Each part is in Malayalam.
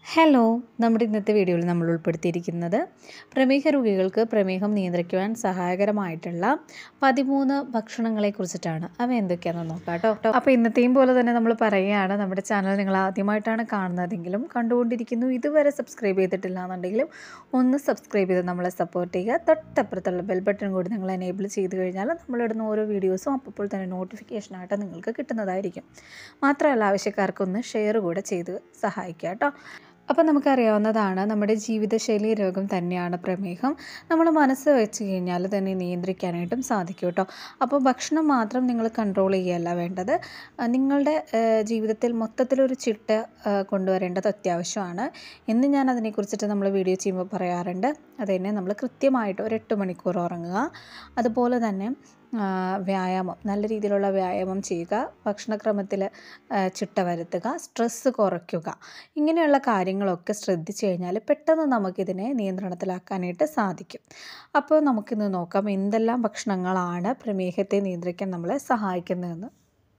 ഹലോ നമ്മുടെ ഇന്നത്തെ വീഡിയോയിൽ നമ്മൾ ഉൾപ്പെടുത്തിയിരിക്കുന്നത് പ്രമേഹ രോഗികൾക്ക് പ്രമേഹം നിയന്ത്രിക്കുവാൻ സഹായകരമായിട്ടുള്ള പതിമൂന്ന് ഭക്ഷണങ്ങളെ കുറിച്ചിട്ടാണ് അവ എന്തൊക്കെയാണെന്ന് നോക്കാം കേട്ടോ അപ്പോൾ ഇന്നത്തെയും പോലെ തന്നെ നമ്മൾ പറയുകയാണ് നമ്മുടെ ചാനൽ നിങ്ങൾ ആദ്യമായിട്ടാണ് കാണുന്നതെങ്കിലും കണ്ടുകൊണ്ടിരിക്കുന്നു ഇതുവരെ സബ്സ്ക്രൈബ് ചെയ്തിട്ടില്ല എന്നുണ്ടെങ്കിലും ഒന്ന് സബ്സ്ക്രൈബ് ചെയ്ത് നമ്മളെ സപ്പോർട്ട് ചെയ്യുക തൊട്ടപ്പുറത്തുള്ള ബെൽ ബട്ടൺ കൂടി നിങ്ങൾ എനേബിൾ ചെയ്ത് കഴിഞ്ഞാൽ നമ്മളിടുന്ന ഓരോ വീഡിയോസും അപ്പോൾ തന്നെ നോട്ടിഫിക്കേഷനായിട്ട് നിങ്ങൾക്ക് കിട്ടുന്നതായിരിക്കും മാത്രമല്ല ആവശ്യക്കാർക്കൊന്ന് ഷെയർ കൂടെ ചെയ്ത് സഹായിക്കുക കേട്ടോ അപ്പോൾ നമുക്കറിയാവുന്നതാണ് നമ്മുടെ ജീവിതശൈലി രോഗം തന്നെയാണ് പ്രമേഹം നമ്മൾ മനസ്സ് വെച്ച് കഴിഞ്ഞാൽ തന്നെ നിയന്ത്രിക്കാനായിട്ടും സാധിക്കും കേട്ടോ അപ്പോൾ ഭക്ഷണം മാത്രം നിങ്ങൾ കൺട്രോൾ ചെയ്യുകയല്ല വേണ്ടത് ആ, നിങ്ങളുടെ ആ, ജീവിതത്തിൽ മൊത്തത്തിലൊരു ചിട്ട ആ, കൊണ്ടുവരേണ്ടത് അത്യാവശ്യമാണ് എന്ന് ഞാൻ അതിനെക്കുറിച്ചിട്ട് നമ്മൾ വീഡിയോ ചെയ്യുമ്പോൾ പറയാറുണ്ട് അത് തന്നെ നമ്മൾ കൃത്യമായിട്ട് ഒരു എട്ട് മണിക്കൂർ ഉറങ്ങുക അതുപോലെ തന്നെ ആ, വ്യായാമം നല്ല രീതിയിലുള്ള വ്യായാമം ചെയ്യുക ഭക്ഷണക്രമത്തിൽ ചിട്ട വരുത്തുക സ്ട്രെസ്സ് കുറയ്ക്കുക ഇങ്ങനെയുള്ള കാര്യങ്ങളൊക്കെ ശ്രദ്ധിച്ചു കഴിഞ്ഞാൽ പെട്ടെന്ന് നമുക്കിതിനെ നിയന്ത്രണത്തിലാക്കാനായിട്ട് സാധിക്കും അപ്പോൾ നമുക്കിന്ന് നോക്കാം എന്തെല്ലാം ഭക്ഷണങ്ങളാണ് പ്രമേഹത്തെ നിയന്ത്രിക്കാൻ നമ്മളെ സഹായിക്കുന്നതെന്ന്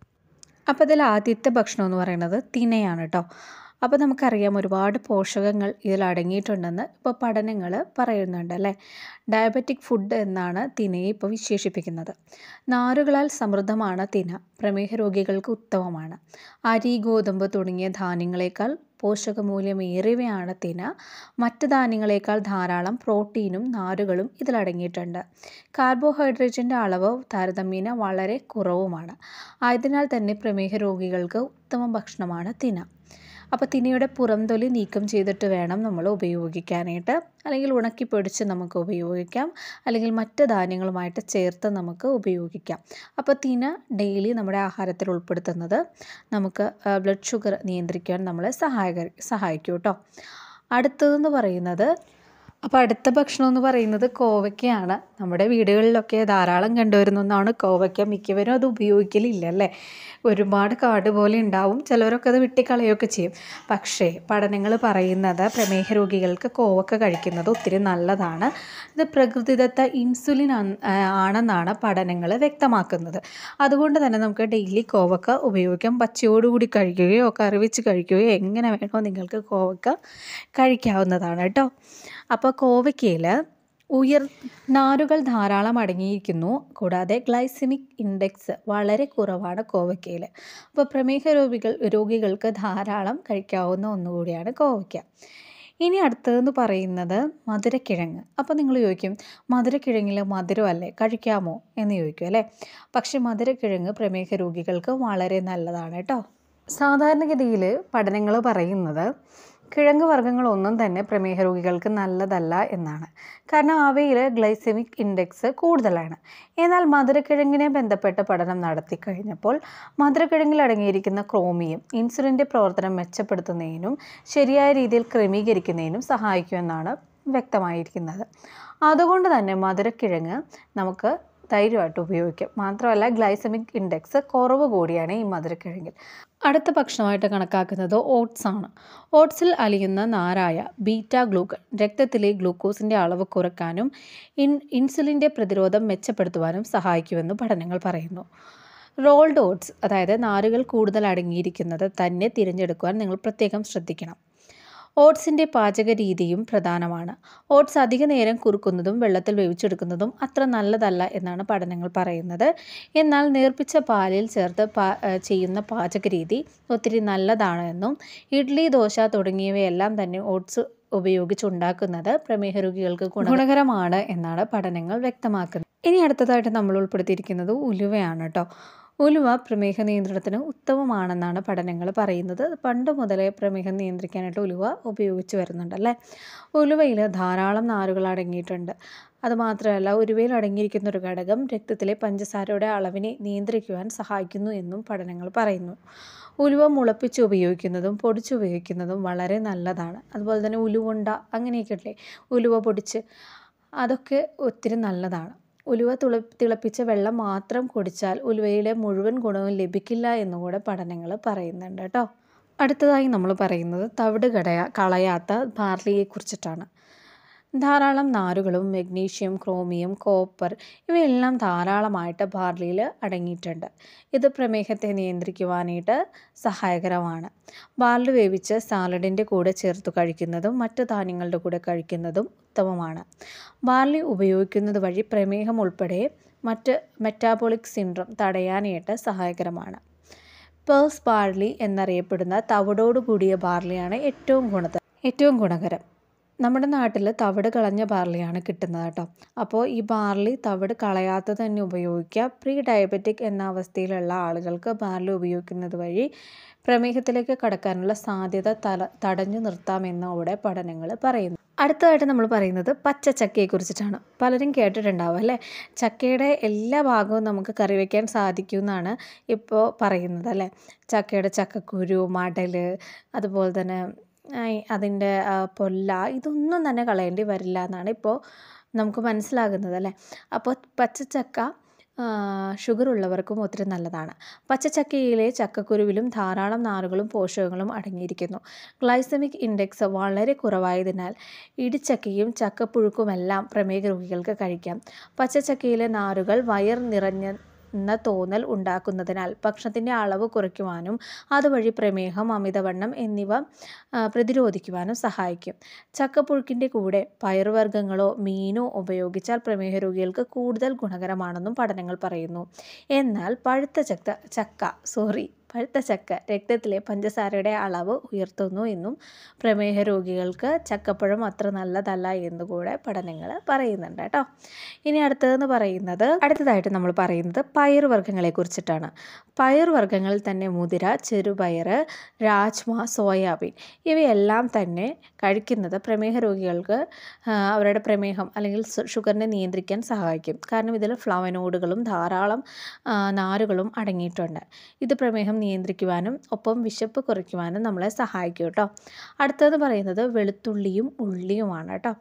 അപ്പോൾ ഇതിൽ ആദ്യത്തെ ഭക്ഷണം എന്ന് പറയുന്നത് തിനയാണ് കേട്ടോ അപ്പോൾ നമുക്കറിയാം ഒരുപാട് പോഷകങ്ങൾ ഇതിൽ അടങ്ങിയിട്ടുണ്ടെന്ന് ഇപ്പോൾ പഠനങ്ങൾ പറയുന്നുണ്ട് അല്ലേ ഡയബറ്റിക് ഫുഡ് എന്നാണ് തിനയെ ഇപ്പോൾ വിശേഷിപ്പിക്കുന്നത് നാരുകളാൽ സമൃദ്ധമാണ് തിന പ്രമേഹ രോഗികൾക്ക് ഉത്തമമാണ് അരി ഗോതമ്പ് തുടങ്ങിയ ധാന്യങ്ങളെക്കാൾ പോഷകമൂല്യമേറിയവയാണ് തിന മറ്റ് ധാന്യങ്ങളെക്കാൾ ധാരാളം പ്രോട്ടീനും നാരുകളും ഇതിലടങ്ങിയിട്ടുണ്ട് കാർബോഹൈഡ്രേറ്റിൻ്റെ അളവ് താരതമ്യേന വളരെ കുറവുമാണ് ആയതിനാൽ തന്നെ പ്രമേഹ രോഗികൾക്ക് ഉത്തമ ഭക്ഷണമാണ് തിന അപ്പോൾ തിനയുടെ പുറംതൊലി നീക്കം ചെയ്തിട്ട് വേണം നമ്മൾ ഉപയോഗിക്കാനായിട്ട് അല്ലെങ്കിൽ ഉണക്കി പൊടിച്ച് നമുക്ക് ഉപയോഗിക്കാം അല്ലെങ്കിൽ മറ്റ് ധാന്യങ്ങളുമായിട്ട് ചേർത്ത് നമുക്ക് ഉപയോഗിക്കാം അപ്പോൾ തിന ഡെയിലി നമ്മുടെ ആഹാരത്തിൽ ഉൾപ്പെടുത്തുന്നത് നമുക്ക് ബ്ലഡ് ഷുഗർ നിയന്ത്രിക്കാൻ നമ്മളെ സഹായക സഹായിക്കും കേട്ടോ അടുത്തതെന്ന് പറയുന്നത് അപ്പോൾ അടുത്ത ഭക്ഷണം എന്ന് പറയുന്നത് കോവയ്ക്കയാണ് നമ്മുടെ വീടുകളിലൊക്കെ ധാരാളം കണ്ടുവരുന്ന ഒന്നാണ് കോവയ്ക്ക മിക്കവരും അത് ഉപയോഗിക്കലില്ല അല്ലേ ഒരുപാട് കാട് പോലെ ഉണ്ടാവും ചിലവരൊക്കെ അത് വെട്ടിക്കളയൊക്കെ ചെയ്യും പക്ഷേ പഠനങ്ങൾ പറയുന്നത് പ്രമേഹ രോഗികൾക്ക് കോവക്ക കഴിക്കുന്നത് ഒത്തിരി നല്ലതാണ് ഇത് പ്രകൃതിദത്ത ഇൻസുലിൻ ആണ്- ആ, ആണെന്നാണ് പഠനങ്ങൾ വ്യക്തമാക്കുന്നത് അതുകൊണ്ട് തന്നെ നമുക്ക് ഡെയിലി കോവക്ക ഉപയോഗിക്കാം പച്ചയോടുകൂടി കഴിക്കുകയോ കറി വെച്ച് കഴിക്കുകയോ എങ്ങനെ വേണോ നിങ്ങൾക്ക് കോവക്ക കഴിക്കാവുന്നതാണ് കേട്ടോ അപ്പോൾ കോവയ്ക്കയിൽ ഉയർ നാരുകൾ ധാരാളം അടങ്ങിയിരിക്കുന്നു കൂടാതെ ഗ്ലൈസിമിക് ഇൻഡെക്സ് വളരെ കുറവാണ് കോവയ്ക്കയിൽ അപ്പോൾ പ്രമേഹ രോഗികൾ രോഗികൾക്ക് ധാരാളം കഴിക്കാവുന്ന ഒന്നുകൂടിയാണ് കോവയ്ക്ക ഇനി അടുത്തതെന്ന് പറയുന്നത് മധുരക്കിഴങ്ങ് അപ്പോൾ നിങ്ങൾ ചോദിക്കും മധുരക്കിഴങ്ങിൽ മധുരമല്ലേ കഴിക്കാമോ എന്ന് ചോദിക്കും അല്ലേ പക്ഷേ മധുരക്കിഴങ്ങ് പ്രമേഹ രോഗികൾക്ക് വളരെ നല്ലതാണ് കേട്ടോ സാധാരണഗതിയിൽ പഠനങ്ങൾ പറയുന്നത് കിഴങ്ങ് വർഗ്ഗങ്ങളൊന്നും തന്നെ പ്രമേഹ രോഗികൾക്ക് നല്ലതല്ല എന്നാണ് കാരണം അവയിൽ ഗ്ലൈസെമിക് ഇൻഡെക്സ് കൂടുതലാണ് എന്നാൽ മധുരക്കിഴങ്ങിനെ ബന്ധപ്പെട്ട പഠനം നടത്തി കഴിഞ്ഞപ്പോൾ മധുരക്കിഴങ്ങിൽ അടങ്ങിയിരിക്കുന്ന ക്രോമിയം ഇൻസുലിൻ്റെ പ്രവർത്തനം മെച്ചപ്പെടുത്തുന്നതിനും ശരിയായ രീതിയിൽ ക്രമീകരിക്കുന്നതിനും സഹായിക്കുമെന്നാണ് വ്യക്തമായിരിക്കുന്നത് അതുകൊണ്ട് തന്നെ മധുരക്കിഴങ്ങ് നമുക്ക് ധൈര്യമായിട്ട് ഉപയോഗിക്കാം മാത്രമല്ല ഗ്ലൈസമിക് ഇൻഡെക്സ് കുറവ് കൂടിയാണ് ഈ മധുരക്കിഴങ്ങിൽ അടുത്ത ഭക്ഷണമായിട്ട് കണക്കാക്കുന്നത് ഓട്സ് ആണ് ഓട്സിൽ അലിയുന്ന നാരായ ബീറ്റ ഗ്ലൂക്കൺ രക്തത്തിലെ ഗ്ലൂക്കോസിൻ്റെ അളവ് കുറയ്ക്കാനും ഇൻ ഇൻസുലിൻ്റെ പ്രതിരോധം മെച്ചപ്പെടുത്തുവാനും സഹായിക്കുമെന്ന് പഠനങ്ങൾ പറയുന്നു റോൾഡ് ഓട്സ് അതായത് നാരുകൾ കൂടുതൽ അടങ്ങിയിരിക്കുന്നത് തന്നെ തിരഞ്ഞെടുക്കുവാൻ നിങ്ങൾ പ്രത്യേകം ശ്രദ്ധിക്കണം ഓട്സിൻ്റെ പാചക രീതിയും പ്രധാനമാണ് ഓട്സ് അധിക നേരം കുറുക്കുന്നതും വെള്ളത്തിൽ വേവിച്ചെടുക്കുന്നതും അത്ര നല്ലതല്ല എന്നാണ് പഠനങ്ങൾ പറയുന്നത് എന്നാൽ നേർപ്പിച്ച പാലിൽ ചേർത്ത് പാ ഏഹ് ചെയ്യുന്ന പാചക രീതി ഒത്തിരി നല്ലതാണ് എന്നും ഇഡ്ഡലി ദോശ തുടങ്ങിയവയെല്ലാം തന്നെ ഓട്സ് ഉപയോഗിച്ചുണ്ടാക്കുന്നത് പ്രമേഹ രോഗികൾക്ക് ഗുണകരമാണ് എന്നാണ് പഠനങ്ങൾ വ്യക്തമാക്കുന്നത് ഇനി അടുത്തതായിട്ട് നമ്മൾ ഉൾപ്പെടുത്തിയിരിക്കുന്നത് ഉലുവയാണ് കേട്ടോ ഉലുവ പ്രമേഹ നിയന്ത്രണത്തിന് ഉത്തമമാണെന്നാണ് പഠനങ്ങൾ പറയുന്നത് പണ്ട് മുതലേ പ്രമേഹം നിയന്ത്രിക്കാനായിട്ട് ഉലുവ ഉപയോഗിച്ച് വരുന്നുണ്ട് അല്ലേ ഉലുവയിൽ ധാരാളം നാരുകൾ അടങ്ങിയിട്ടുണ്ട് അതുമാത്രമല്ല ഉലുവയിൽ അടങ്ങിയിരിക്കുന്ന ഒരു ഘടകം രക്തത്തിലെ പഞ്ചസാരയുടെ അളവിനെ നിയന്ത്രിക്കുവാൻ സഹായിക്കുന്നു എന്നും പഠനങ്ങൾ പറയുന്നു ഉലുവ മുളപ്പിച്ച് ഉപയോഗിക്കുന്നതും പൊടിച്ച് ഉപയോഗിക്കുന്നതും വളരെ നല്ലതാണ് അതുപോലെ തന്നെ ഉലുവുണ്ട അങ്ങനെയൊക്കെ ഇല്ലേ ഉലുവ പൊടിച്ച് അതൊക്കെ ഒത്തിരി നല്ലതാണ് ഉലുവ തുള തിളപ്പിച്ച വെള്ളം മാത്രം കുടിച്ചാൽ ഉലുവയിലെ മുഴുവൻ ഗുണവും ലഭിക്കില്ല എന്നുകൂടെ പഠനങ്ങൾ പറയുന്നുണ്ട് കേട്ടോ അടുത്തതായി നമ്മൾ പറയുന്നത് തവിട് കടയ കളയാത്ത ബാർലിയെ കുറിച്ചിട്ടാണ് ധാരാളം നാരുകളും മഗ്നീഷ്യം ക്രോമിയം കോപ്പർ ഇവയെല്ലാം ധാരാളമായിട്ട് ബാർലിയിൽ അടങ്ങിയിട്ടുണ്ട് ഇത് പ്രമേഹത്തെ നിയന്ത്രിക്കുവാനായിട്ട് സഹായകരമാണ് ബാർലി വേവിച്ച് സാലഡിൻ്റെ കൂടെ ചേർത്ത് കഴിക്കുന്നതും മറ്റു ധാന്യങ്ങളുടെ കൂടെ കഴിക്കുന്നതും ഉത്തമമാണ് ബാർലി ഉപയോഗിക്കുന്നത് വഴി പ്രമേഹം ഉൾപ്പെടെ മറ്റ് മെറ്റാബോളിക് സിൻഡ്രം തടയാനായിട്ട് സഹായകരമാണ് പേഴ്സ് ബാർലി എന്നറിയപ്പെടുന്ന തവിടോട് കൂടിയ ബാർലിയാണ് ഏറ്റവും ഗുണത ഏറ്റവും ഗുണകരം നമ്മുടെ നാട്ടിൽ തവിട് കളഞ്ഞ ബാർലിയാണ് കിട്ടുന്നത് കേട്ടോ അപ്പോൾ ഈ ബാർലി തവിട് കളയാതെ തന്നെ ഉപയോഗിക്കുക പ്രീ ഡയബറ്റിക് എന്ന അവസ്ഥയിലുള്ള ആളുകൾക്ക് ബാർലി ഉപയോഗിക്കുന്നത് വഴി പ്രമേഹത്തിലേക്ക് കടക്കാനുള്ള സാധ്യത തല തടഞ്ഞു നിർത്താമെന്നോടെ പഠനങ്ങൾ പറയുന്നു അടുത്തതായിട്ട് നമ്മൾ പറയുന്നത് പച്ച ചക്കയെക്കുറിച്ചിട്ടാണ് പലരും കേട്ടിട്ടുണ്ടാവും അല്ലേ ചക്കയുടെ എല്ലാ ഭാഗവും നമുക്ക് കറി വയ്ക്കാൻ സാധിക്കുമെന്നാണ് ഇപ്പോൾ പറയുന്നത് അല്ലേ ചക്കയുടെ ചക്കക്കുരു മടൽ അതുപോലെ തന്നെ അതിൻ്റെ പൊല്ല ഇതൊന്നും തന്നെ കളയേണ്ടി വരില്ല എന്നാണ് ഇപ്പോൾ നമുക്ക് മനസ്സിലാകുന്നത് അല്ലേ അപ്പോൾ പച്ചച്ചക്ക ഷുഗർ ഉള്ളവർക്കും ഒത്തിരി നല്ലതാണ് പച്ചച്ചക്കയിലെ ചക്കക്കുരുവിലും ധാരാളം നാരുകളും പോഷകങ്ങളും അടങ്ങിയിരിക്കുന്നു ഗ്ലൈസമിക് ഇൻഡെക്സ് വളരെ കുറവായതിനാൽ ഇടിച്ചക്കയും ചക്കപ്പുഴുക്കുമെല്ലാം പ്രമേഹ രോഗികൾക്ക് കഴിക്കാം പച്ചച്ചക്കയിലെ നാരുകൾ വയർ നിറഞ്ഞ എന്ന തോന്നൽ ഉണ്ടാക്കുന്നതിനാൽ ഭക്ഷണത്തിൻ്റെ അളവ് കുറയ്ക്കുവാനും അതുവഴി പ്രമേഹം അമിതവണ്ണം എന്നിവ പ്രതിരോധിക്കുവാനും സഹായിക്കും ചക്കപ്പുഴുക്കിൻ്റെ കൂടെ പയറുവർഗ്ഗങ്ങളോ മീനോ ഉപയോഗിച്ചാൽ പ്രമേഹ രോഗികൾക്ക് കൂടുതൽ ഗുണകരമാണെന്നും പഠനങ്ങൾ പറയുന്നു എന്നാൽ പഴുത്ത ചക്ക ചക്ക സോറി പഴുത്ത ചക്ക രക്തത്തിലെ പഞ്ചസാരയുടെ അളവ് ഉയർത്തുന്നു എന്നും പ്രമേഹ രോഗികൾക്ക് ചക്കപ്പഴം അത്ര നല്ലതല്ല എന്നുകൂടെ പഠനങ്ങൾ പറയുന്നുണ്ട് കേട്ടോ ഇനി അടുത്തതെന്ന് പറയുന്നത് അടുത്തതായിട്ട് നമ്മൾ പറയുന്നത് പയറുവർഗ്ഗങ്ങളെ കുറിച്ചിട്ടാണ് പയറുവർഗ്ഗങ്ങളിൽ തന്നെ മുതിര ചെറുപയർ രാജ്മ സോയാബീൻ ഇവയെല്ലാം തന്നെ കഴിക്കുന്നത് പ്രമേഹ രോഗികൾക്ക് അവരുടെ പ്രമേഹം അല്ലെങ്കിൽ ഷുഗറിനെ നിയന്ത്രിക്കാൻ സഹായിക്കും കാരണം ഇതിൽ ഫ്ലവനോഡുകളും ധാരാളം നാരുകളും അടങ്ങിയിട്ടുണ്ട് ഇത് പ്രമേഹം നിയന്ത്രിക്കുവാനും ഒപ്പം വിശപ്പ് കുറയ്ക്കുവാനും നമ്മളെ സഹായിക്കും കേട്ടോ അടുത്തത് പറയുന്നത് വെളുത്തുള്ളിയും ഉള്ളിയുമാണ് കേട്ടോ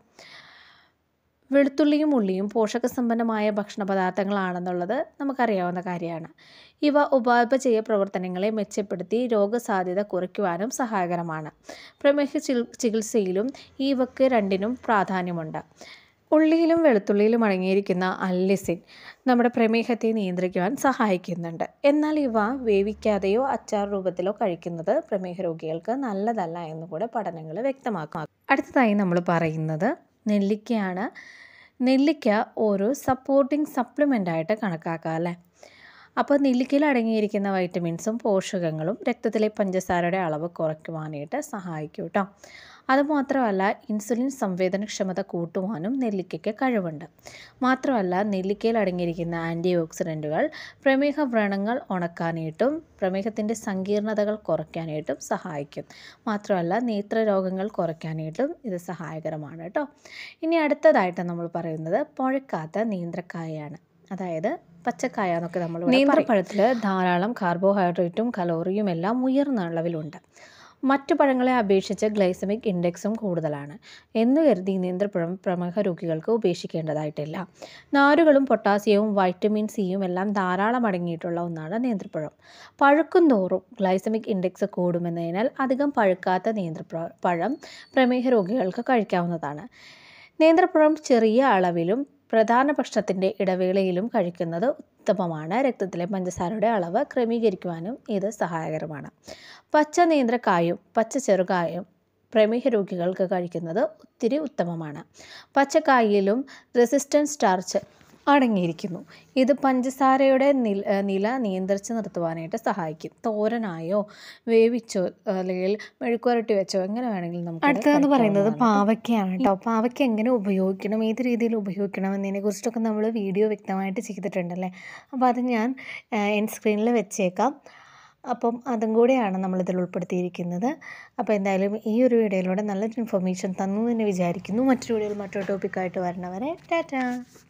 വെളുത്തുള്ളിയും ഉള്ളിയും പോഷകസമ്പന്നമായ ഭക്ഷണ പദാർത്ഥങ്ങളാണെന്നുള്ളത് നമുക്കറിയാവുന്ന കാര്യമാണ് ഇവ ഉപാപചയ പ്രവർത്തനങ്ങളെ മെച്ചപ്പെടുത്തി രോഗസാധ്യത കുറയ്ക്കുവാനും സഹായകരമാണ് പ്രമേഹ ചികിത്സയിലും ഇവക്ക് രണ്ടിനും പ്രാധാന്യമുണ്ട് ഉള്ളിയിലും വെളുത്തുള്ളിയിലും അടങ്ങിയിരിക്കുന്ന അല്ലിസിൻ നമ്മുടെ പ്രമേഹത്തെ നിയന്ത്രിക്കുവാൻ സഹായിക്കുന്നുണ്ട് എന്നാൽ ഇവ വേവിക്കാതെയോ അച്ചാർ രൂപത്തിലോ കഴിക്കുന്നത് പ്രമേഹ രോഗികൾക്ക് നല്ലതല്ല എന്നുകൂടെ പഠനങ്ങൾ വ്യക്തമാക്കും അടുത്തതായി നമ്മൾ പറയുന്നത് നെല്ലിക്കയാണ് നെല്ലിക്ക ഒരു സപ്പോർട്ടിംഗ് സപ്ലിമെൻ്റ് ആയിട്ട് കണക്കാക്കാം അല്ലേ അപ്പോൾ നെല്ലിക്കയിൽ അടങ്ങിയിരിക്കുന്ന വൈറ്റമിൻസും പോഷകങ്ങളും രക്തത്തിലെ പഞ്ചസാരയുടെ അളവ് കുറയ്ക്കുവാനായിട്ട് സഹായിക്കും കേട്ടോ അതുമാത്രമല്ല ഇൻസുലിൻ സംവേദനക്ഷമത കൂട്ടുവാനും നെല്ലിക്കയ്ക്ക് കഴിവുണ്ട് മാത്രമല്ല നെല്ലിക്കയിൽ അടങ്ങിയിരിക്കുന്ന ആൻറ്റി ഓക്സിഡൻറ്റുകൾ പ്രമേഹ വ്രണങ്ങൾ ഉണക്കാനായിട്ടും പ്രമേഹത്തിൻ്റെ സങ്കീർണതകൾ കുറയ്ക്കാനായിട്ടും സഹായിക്കും മാത്രമല്ല നേത്രരോഗങ്ങൾ കുറയ്ക്കാനായിട്ടും ഇത് സഹായകരമാണ് കേട്ടോ ഇനി അടുത്തതായിട്ട് നമ്മൾ പറയുന്നത് പുഴക്കാത്ത നീന്ത്രക്കായാണ് അതായത് പച്ചക്കായ എന്നൊക്കെ നമ്മൾ നീന്ത്രപ്പഴത്തിൽ ധാരാളം കാർബോഹൈഡ്രേറ്റും കലോറിയും എല്ലാം ഉയർന്ന അളവിലുണ്ട് മറ്റു പഴങ്ങളെ അപേക്ഷിച്ച് ഗ്ലൈസമിക് ഇൻഡെക്സും കൂടുതലാണ് എന്ന് കരുതി നീന്തപ്പഴം പ്രമേഹ രോഗികൾക്ക് ഉപേക്ഷിക്കേണ്ടതായിട്ടില്ല നാരുകളും പൊട്ടാസ്യവും വൈറ്റമിൻ സിയും എല്ലാം ധാരാളം അടങ്ങിയിട്ടുള്ള ഒന്നാണ് നേന്ത്രപ്പഴം പഴുക്കും തോറും ഗ്ലൈസമിക് ഇൻഡെക്സ് കൂടുമെന്നതിനാൽ അധികം പഴുക്കാത്ത നേന്ത്രപ്പഴ പഴം പ്രമേഹ രോഗികൾക്ക് കഴിക്കാവുന്നതാണ് നേന്ത്രപ്പഴം ചെറിയ അളവിലും പ്രധാന ഭക്ഷണത്തിൻ്റെ ഇടവേളയിലും കഴിക്കുന്നത് ഉത്തമമാണ് രക്തത്തിലെ പഞ്ചസാരയുടെ അളവ് ക്രമീകരിക്കുവാനും ഇത് സഹായകരമാണ് പച്ച നേന്ത്രക്കായും പച്ച ചെറുകായും പ്രമേഹ രോഗികൾക്ക് കഴിക്കുന്നത് ഒത്തിരി ഉത്തമമാണ് പച്ചക്കായിലും റെസിസ്റ്റൻസ് സ്റ്റാർച്ച് അടങ്ങിയിരിക്കുന്നു ഇത് പഞ്ചസാരയുടെ നില നില നിയന്ത്രിച്ച് നിർത്തുവാനായിട്ട് സഹായിക്കും തോരനായോ വേവിച്ചോ അല്ലെങ്കിൽ മെഴുക്കുരട്ടി വെച്ചോ എങ്ങനെ വേണമെങ്കിലും നമുക്ക് അടുത്തതെന്ന് പറയുന്നത് പാവയ്ക്കയാണ് കേട്ടോ പാവയ്ക്ക എങ്ങനെ ഉപയോഗിക്കണം ഏത് രീതിയിൽ ഉപയോഗിക്കണം എന്നതിനെ കുറിച്ചിട്ടൊക്കെ നമ്മൾ വീഡിയോ വ്യക്തമായിട്ട് ചെയ്തിട്ടുണ്ടല്ലേ അപ്പോൾ അത് ഞാൻ എൻ സ്ക്രീനിൽ വെച്ചേക്കാം അപ്പം അതും കൂടെയാണ് നമ്മളിതിൽ ഉൾപ്പെടുത്തിയിരിക്കുന്നത് അപ്പോൾ എന്തായാലും ഈ ഒരു വീഡിയോയിലൂടെ നല്ലൊരു ഇൻഫർമേഷൻ തന്നു എന്ന് വിചാരിക്കുന്നു മറ്റൊരു വീഡിയോയിൽ മറ്റൊരു ടോപ്പിക്കായിട്ട് വരണവരെ ടാറ്റാ